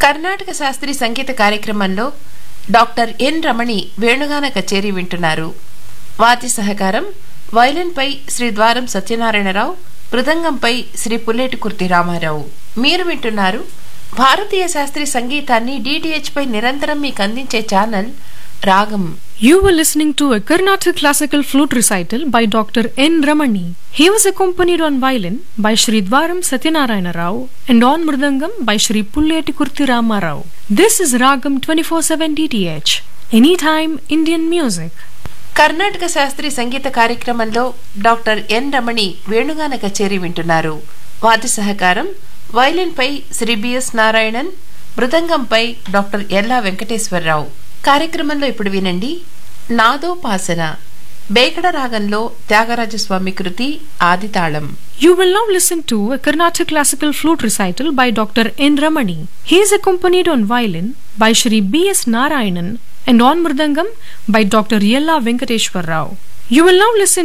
కర్ణాటక శాస్త్రీయ సంగీత కార్యక్రమంలో doctor N రమణి వేణుగాన కచేరీ వింటున్నారు వాద్య సహకారం వైలిన్పై శ్రీ ద్వారం సత్యనారాయణరావు మృదంగంపై శ్రీ పుల్లేటి కుర్తి రామారావు మీరు వింటున్నారు భారతీయ శాస్త్రీయ సంగీతాన్ని డిటిహెచ్ పై నిరంతరం మీకు అందించే ఛానల్ రాగం You were listening to a Carnatic classical flute recital by Dr. N. Ramani. He was accompanied on violin by Sri Dwaram Satyanarayana Rao and on mridangam by Sri Pulleti Kurti Rama Rao. This is Ragam 24/7 DTH. Anytime Indian music. Karnataka శాస్త్రీయ సంగీత కార్యక్రమంలో doctor N రమణి వేణుగాన కచేరీ వింటున్నారు వాద్య సహకారం వైలిన్పై Shri BS Narayanan మృదంగంపై doctor ఎల్లా వెంకటేశ్వరరావు కార్యక్రమంలో ఇప్పుడు వినండి నాదోపాసన బేకడ రాగంలో త్యాగరాజస్వామి కృతి ఆదితాళం You will now listen to a Carnatic classical flute recital by Dr. N. Ramani. He is accompanied on violin by Sri B. S. Narayanan and on mridangam by Dr. Yella Venkateshwar Rao. You will now listen